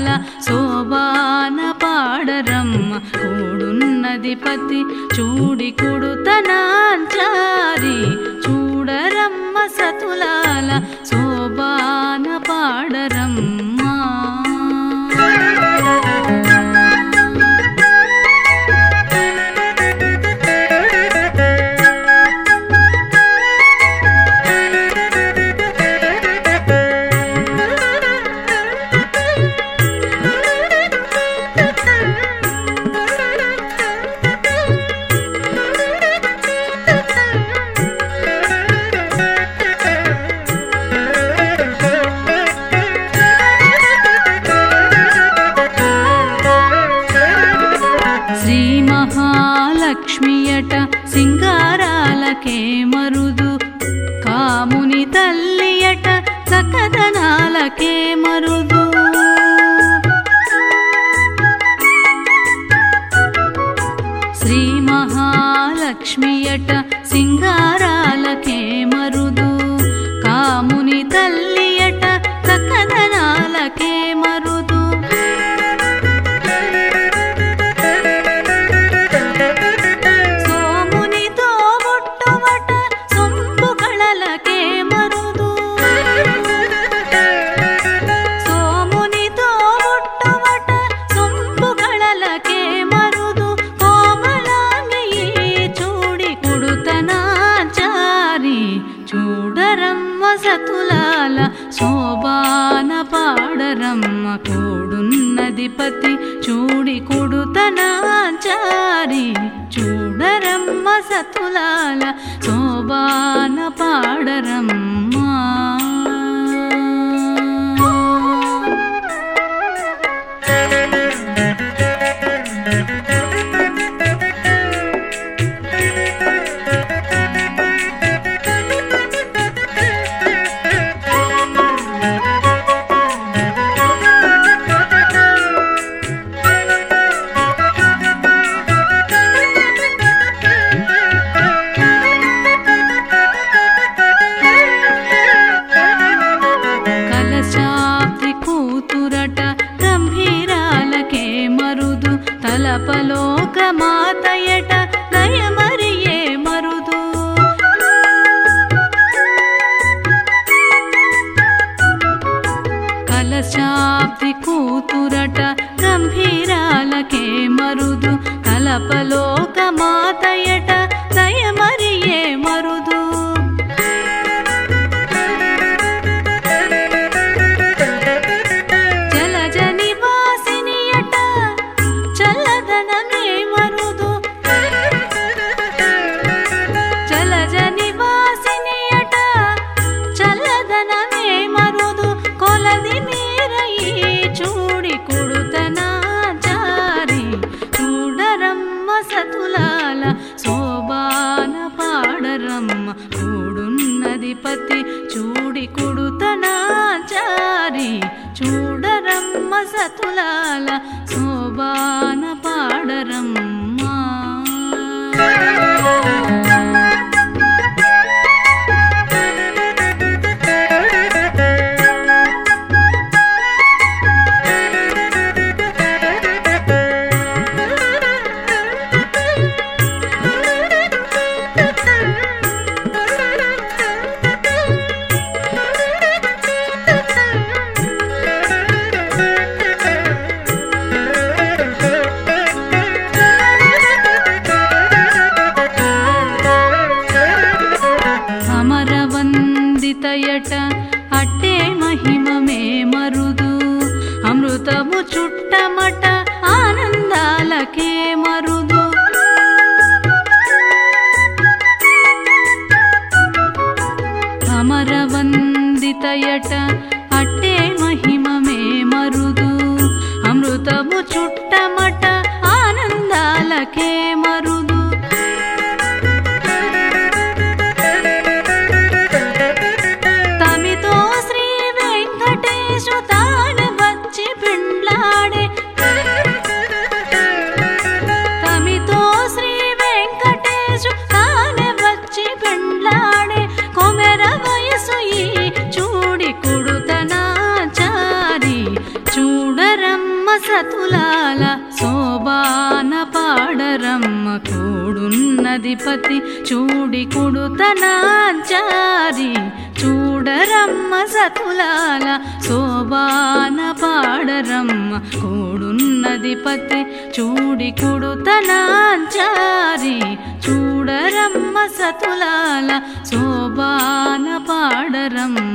శోభాన పాడరమ్మ కూడున్నది పతి చూడి కుడుతనాచారి చూడరమ్మ సతులాల శోభాన పాడరమ్మ శ్రీ మహాలక్ష్మియట సింగారాలకే మరుదు కాముని తల్లియట చకదనాలకే మరుదు శ్రీ మహాలక్ష్మియట సింగారాలకే మరుదు కాముని తల్లియట చకదనాలకే మరుదు సోమునితో బుట్టువట సొంపు కళలకే మరుదు సోమునితో బుట్టువట సొంపు కళలకే మరుదు కోమలాంగి చూడి కుడుతనాచారి చూడరమ్మ సతులాల శోభాన పాడరమ్మ కూడున్నది పతి చూడి కుడుతనాచారి చూడరమ్మ సతులాల శోభాన పాడరమ్మ కలశాబ్ది కూతురట గంభీరాలకే మరుదు తలపలోక మాతయట దయమరియే మరుదు కలశాబ్ది కూతురట గంభీరాలకే మరుదు తలపలోక మాతయట దయమరియే మరుదు జలజ నివాసినియట చల్లదనమే మరుదు జలజ నివాసినియట చల్లదనమే మరుదు కొలది మీరయి చూడి కుడుతనాచారి చూడరమ్మ సతులాల శోభాన పాడరమ్మ కూడున్నది పతి చూడి కుడుతనాచారి చూడరమ్మ సతులాల శోభాన పాడరమ్మ అమరవందితయట అట్టే మహిమమే మరుదు అమృతము చుట్టమట ఆనందాలకే మరుదు అమరవందితయట అట్టే మహిమమే మరుదు అమృతము చుట్టమట ఆనందాలకే మరుదు తమితో శ్రీ వెంకటేశు తాను వచ్చి పిండ్లాడే తమితో శ్రీ వెంకటేశు తాను వచ్చి పిండ్లాడే కొమెర వయసు ఈ చూడి కుడుతనాచారి చూడర చూడరమ్మ సతులాల శోభాన పాడరమ్మ కూడున్నది పతి చూడి కుడుతనాచారి చూడరమ్మ సతులాల శోభాన పాడరమ్మ కూడున్నది పతి చూడి కుడుతనాచారి చూడరమ్మ సతులాల శోభాన పాడరమ్మ